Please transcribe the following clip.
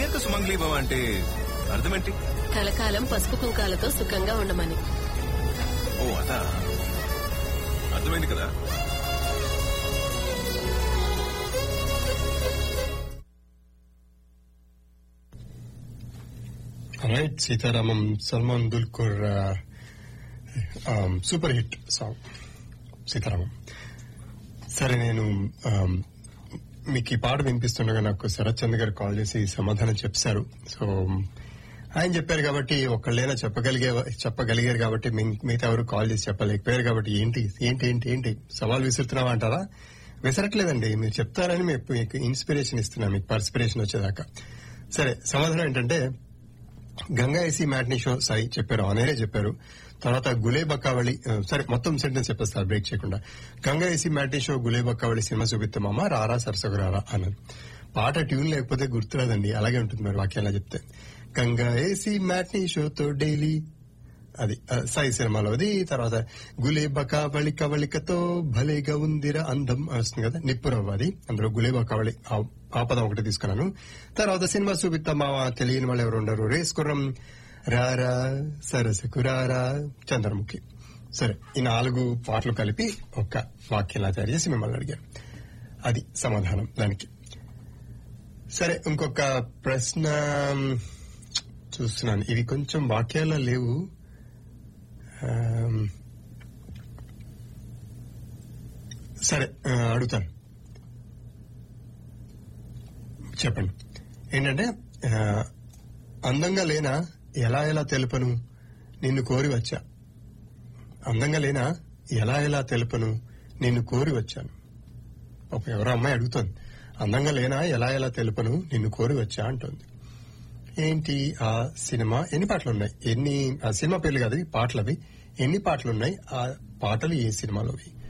దీర్ఘ సుమంగ్లీ భవ అంటే అర్థమేంటి కలకాలం పసుపు కుంకాలతో సుఖంగా ఉండమని ఓ అదా అర్థమైంది కదా right Sitaramam Salman Dulquer super hit song Sitaramam సరే నేను um, మీకు ఈ పాట వినిపిస్తుండగా నాకు శరత్ చంద్ర గారు కాల్ చేసి సమాధానం చెప్పారు సో ఆయన చెప్పారు కాబట్టి ఒకళ్ళైనా చెప్పగలిగే చెప్పగలిగారు కాబట్టి మిగ- మిగతా ఎవరు కాల్ చేసి చెప్పలేకపోయారు కాబట్టి ఏంటి ఏంటి ఏంటి ఏంటి సవాల్ విసురుతున్నావా అంటారా విసరట్లేదండి మీరు చెప్తారని మీకు మీకు ఇన్స్పిరేషన్ ఇస్తున్నా మీకు పర్స్పిరేషన్ వచ్చేదాకా సరే సమాధానం ఏంటంటే Ganga AC matinee show Sai చెప్పారు ఆనేరే చెప్పారు తర్వాత గులే బక్కావళి ఆ, సరే మొత్తం సెంటెన్స్ చెప్పేస్తారు బ్రేక్ చేయకుండా Ganga AC matinee show Gulebakavali cinema చూపిస్తామమ్మ రారా సరసకు రారా అన్నది పాట ట్యూన్ లేకపోతే గుర్తురాదండి అలాగే ఉంటుంది మరి వాక్యాలా చెప్తే గంగా ఏసీ మ్యాట్నీ షోతో డైలీ అది ఆ, సాయి సినిమాలో అది తర్వాత గులేబ కవళి కవళికతో భలేగా ఉందిరా అందం అని వస్తుంది కదా నిప్పురవ్వ అది అందులో గులేబ కవళి ఆ ఆ పదం ఒకటి తీసుకున్నాను తర్వాత సినిమా చూపిస్తామా తెలియని వాళ్ళు ఎవరు ఉండరు రేసుకుర్రం రారా సరసకు రారా చంద్రముఖి సరే ఈ నాలుగు పాటలు కలిపి ఒక వాక్యంలా తయారు చేసి మిమ్మల్ని అడిగాను అది సమాధానం దానికి సరే ఇంకొక ప్రశ్న చూస్తున్నాను ఇవి కొంచెం వాక్యాల్లో లేవు ఆమ్, సరే ఆ, అడుగుతాను చెప్పండి ఏంటంటే ఆ, అందంగా లేనా ఎలా ఎలా తెలుపను నిన్ను కోరి వచ్చా అందంగా లేనా ఎలా ఎలా తెలుపను నిన్ను కోరి వచ్చాను ఒక ఎవరో అమ్మాయి అడుగుతోంది అందంగా లేనా ఎలా ఎలా తెలుపను నిన్ను కోరి వచ్చా అంటోంది ఏంటి ఆ సినిమా ఎన్ని పాటలు ఉన్నాయి ఎన్ని ఆ సినిమా పేర్లు కాదు ఇవి పాటలు అవి ఎన్ని పాటలు ఉన్నాయి ఆ పాటలు ఏ సినిమాలోవి